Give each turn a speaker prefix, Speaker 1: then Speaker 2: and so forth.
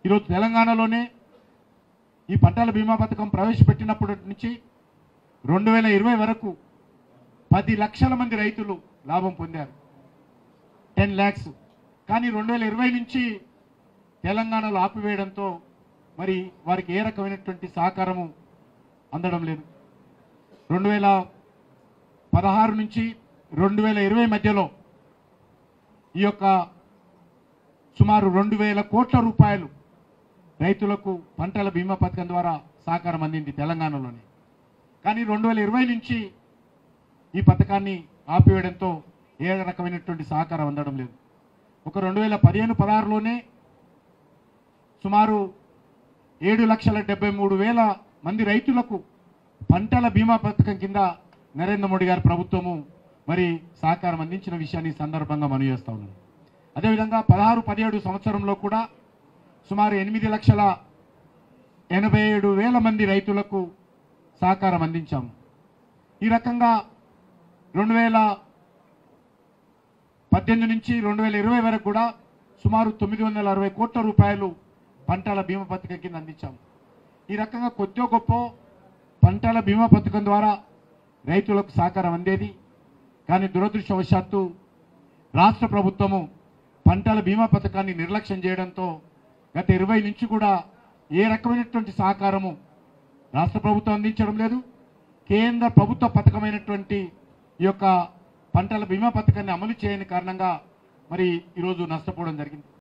Speaker 1: ఈరోజు తెలంగాణలోనే ఈ పంటల బీమా పథకం ప్రవేశపెట్టినప్పటి నుంచి రెండు వేల ఇరవై వరకు పది లక్షల మంది రైతులు లాభం పొందారు టెన్ ల్యాక్స్ కానీ రెండు వేల ఇరవై నుంచి తెలంగాణలో ఆపివేయడంతో మరి వారికి ఏ రకమైనటువంటి సహకారము అందడం లేదు రెండు వేల పదహారు నుంచి రెండు వేల ఇరవై మధ్యలో ఈ యొక్క సుమారు రెండు వేల కోట్ల రూపాయలు రైతులకు పంటల బీమా పథకం ద్వారా సహకారం అందింది తెలంగాణలోనే కానీ రెండు వేల ఇరవై నుంచి ఈ పథకాన్ని ఆపివేయడంతో ఏ రకమైనటువంటి సహకారం అందడం లేదు ఒక రెండు వేల పదిహేను పదహారులోనే సుమారు ఏడు లక్షల డెబ్బై మూడు వేల మంది రైతులకు పంటల బీమా పథకం కింద నరేంద్ర మోడీ గారి ప్రభుత్వము మరి సహకారం అందించిన విషయాన్ని ఈ సందర్భంగా మనవి చేస్తా ఉన్నాను అదేవిధంగా పదహారు పదిహేడు సంవత్సరంలో కూడా సుమారు ఎనిమిది లక్షల ఎనభై ఏడు వేల మంది రైతులకు సహకారం అందించాము ఈ రకంగా రెండు వేల పద్దెనిమిది నుంచి రెండు వేల ఇరవై వరకు కూడా సుమారు తొమ్మిది వందల అరవై కోట్ల రూపాయలు పంటల బీమా పథకం కింద అందించాము ఈ రకంగా కొద్దిగా గొప్ప పంటల బీమా పథకం ద్వారా రైతులకు సహకారం అందేది కానీ దురదృష్టవశాత్తు రాష్ట్ర ప్రభుత్వము పంటల బీమా పథకాన్ని నిర్లక్ష్యం చేయడంతో గత ఇరవై నుంచి కూడా ఏ రకమైనటువంటి సహకారము రాష్ట్ర ప్రభుత్వం అందించడం లేదు కేంద్ర ప్రభుత్వ పథకమైనటువంటి ఈ యొక్క పంటల బీమా పథకాన్ని అమలు చేయని కారణంగా మరి ఈరోజు నష్టపోవడం జరిగింది